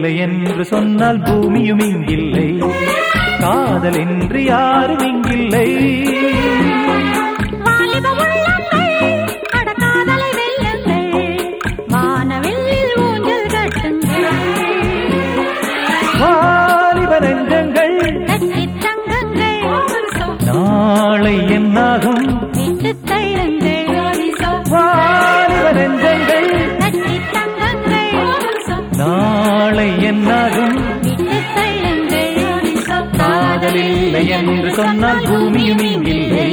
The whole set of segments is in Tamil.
இல்லை என்று சொன்னால் பூமியும் இங்கில்லை காதல் என்று யாரும் இங்கில்லை வாலிப உள்ளங்கள் அட காதலை வெல்லுங்கள் வானவெல்லில் ஊஞ்சல் கட்டுங்கள் வாலிப நெஞ்சங்கள் கட்டித் தங்குங்கள் நாளை என்னாகும் விட்டுத் தள்ளுங்கள் வாலிப நெஞ்சங்கள் கட்டித் தங்குங்கள் நாளை என்னாகும் விட்டுத் தள்ளுங்கள் காதல் இல்லை என்று சொன்னால் பூமியும் இங்கில்லை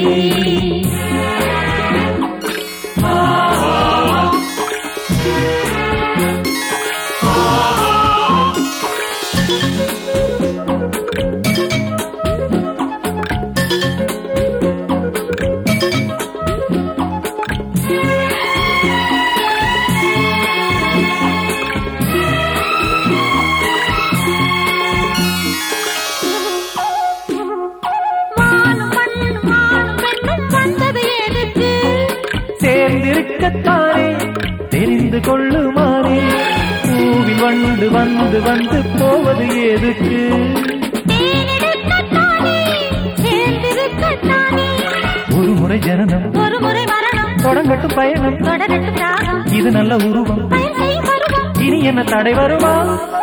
மானும் மண்ணும் மானும் பெண்ணும் வந்தது எதுக்கு சேர்ந்திருக்கத்தானே தெரிந்து கொள்ளுமாறே பூவில் வண்டு வந்து வந்து போவது எதுக்கு தேனெடுக்கத்தானே சேர்ந்திருக்கத்தானே ஒரு முறை ஜனனம் ஒரு முறை மரணம் தொடங்கட்டும் பயணம் தொடரட்டும் ராகம் இது நல்ல உருவம் பயன் செய்யும் பருவம் இனி என்ன தடை வருமா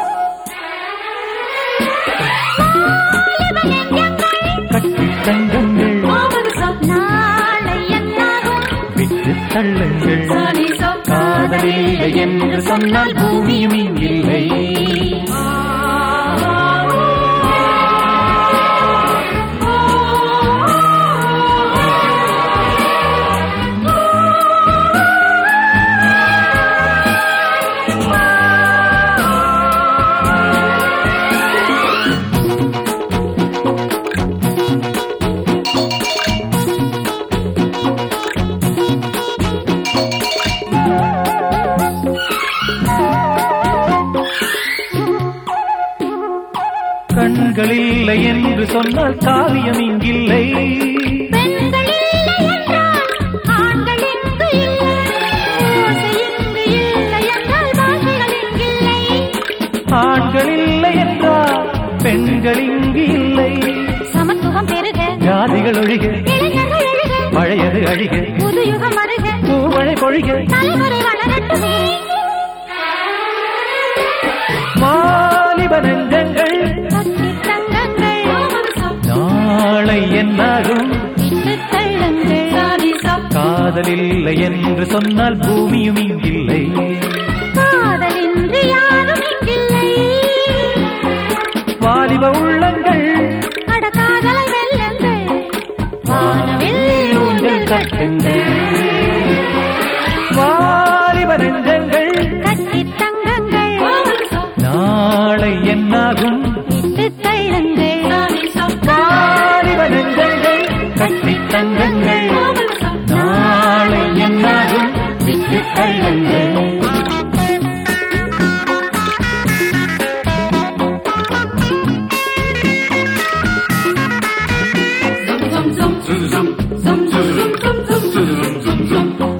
கட்டி தங்கங்கள் நாளை என்னாகும் விட்டு தள்ளுங்கள் காதலில்லை என்று சொன்னால் பூமியும் இங்கில்லை கண்கள் இல்லை என்று சொன்னால் காவியம் இங்கில்லை பெண்கள் இல்லை என்றால் ஆண்கள் இங்கு இல்லை ஓசை இங்கு இல்லை என்றால் பாஷைகள் இங்கில்லை ஆண்கள் இல்லை என்றால் பெண்கள் இங்கு இல்லை சமத்துவம் பெருக ஜாதிகள் ஒழிக இளைஞர்கள் எழுக பழையது அழிக புது யுகம் வருக பூமழை பொழிக தலைமுறை வளரட்டுமே வாலிப நெஞ்சங்கள் கட்டித் தங்கங்கள் நாளை என்னாகும் விட்டுத் தள்ளுங்கள் காதல் இல்லை என்று சொன்னால் பூமியும் இங்கில்லை காதலின்றி யாரும் இங்கில்லை வாலிப உள்ளங்கள் அட காதலை வெல்லுங்கள் வானவில் வானவில் ஊஞ்சல் ஊஞ்சல் கட்டுங்கள் கட்டுங்கள் வாலிப நெஞ்சங்கள் கட்டித் தங்கங்கள் நாளை என்னாகும் விட்டுத் தள்ளுங்கள் வாலிப நெஞ்சங்கள் கட்டித் தங்கங்கள் நாளை என்னாகும் விட்டு தள்ளுங்கள் zum zum zum zum zum zum zum zum zum zum zum zum